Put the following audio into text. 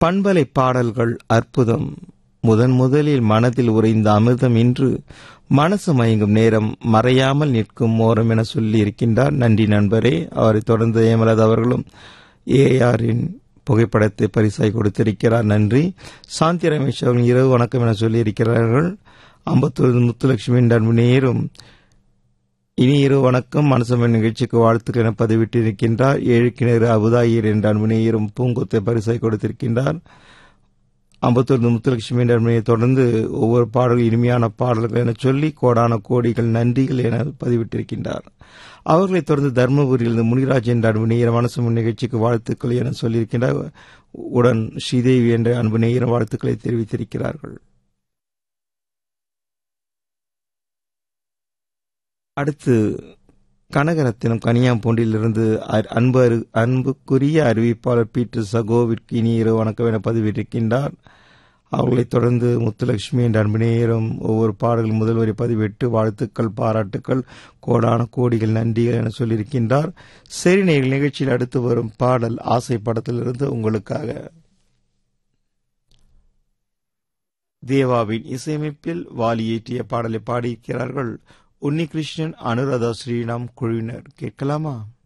பண்பலை பாடல்கள் அற்புதம் முதன் முதலில் மனதில் உறைந்த அமிர்தம் இன்று மனசு மயங்கும் நேரம் மறையாமல் நிற்கும் ஓரம் என சொல்லி இருக்கின்றார் நன்றி நண்பரே அவரை தொடர்ந்து ஏமலது அவர்களும் ஏஆரின் புகைப்படத்தை பரிசாய் கொடுத்திருக்கிறார் நன்றி சாந்தி ரமேஷ் அவர்கள் இரவு வணக்கம் என சொல்லியிருக்கிறார்கள் அம்பத்தூர் முத்துலட்சுமி அன்பு நேரும் இனி இரு வணக்கம் மனசமன் நிகழ்ச்சிக்கு வாழ்த்துக்கள் என பதிவிட்டிருக்கின்றார் ஏழு கிணறு அபுதாயிர் என்ற அன்பு நேயரும் பூங்கொத்தை பரிசாய் கொடுத்திருக்கின்றார் அம்பத்தூர் முத்துலட்சுமி என்ற அன்புனையை தொடர்ந்து ஒவ்வொரு பாடல்கள் இனிமையான பாடல்கள் என சொல்லி கோடான கோடிகள் நன்றிகள் என பதிவிட்டிருக்கின்றார் அவர்களைத் தொடர்ந்து தருமபுரியிலிருந்து முனிராஜ் என்ற அன்பு நேயர் மனசமன் நிகழ்ச்சிக்கு வாழ்த்துக்கள் என சொல்லியிருக்கின்றார் உடன் ஸ்ரீதேவி என்ற அன்பு நேயர் வாழ்த்துக்களை தெரிவித்திருக்கிறார்கள் அடுத்து கனகரத்தினம் கனியாம்பூண்டிலிருந்து அன்பு அரு அன்புக்குரிய அறிவிப்பாளர் பீட்டர் சகோவிற்கு இனி இரவு வணக்கம் என பதிவிட்டிருக்கின்றார் அவர்களைத் தொடர்ந்து முத்துலட்சுமி என்ற அன்பு நேரம் ஒவ்வொரு பாடல்கள் முதல் வரை பதிவிட்டு வாழ்த்துக்கள் பாராட்டுக்கள் கோடான கோடிகள் நன்றிகள் என சொல்லியிருக்கின்றார் சரி நேரில் நிகழ்ச்சியில் அடுத்து வரும் பாடல் ஆசை படத்திலிருந்து உங்களுக்காக தேவாவின் இசையமைப்பில் வாலி ஏற்றிய பாடலை பாடியிருக்கிறார்கள் உன்னிகிருஷ்ணன் அனுராதா ஸ்ரீராம் குழுவினர் கேட்கலாமா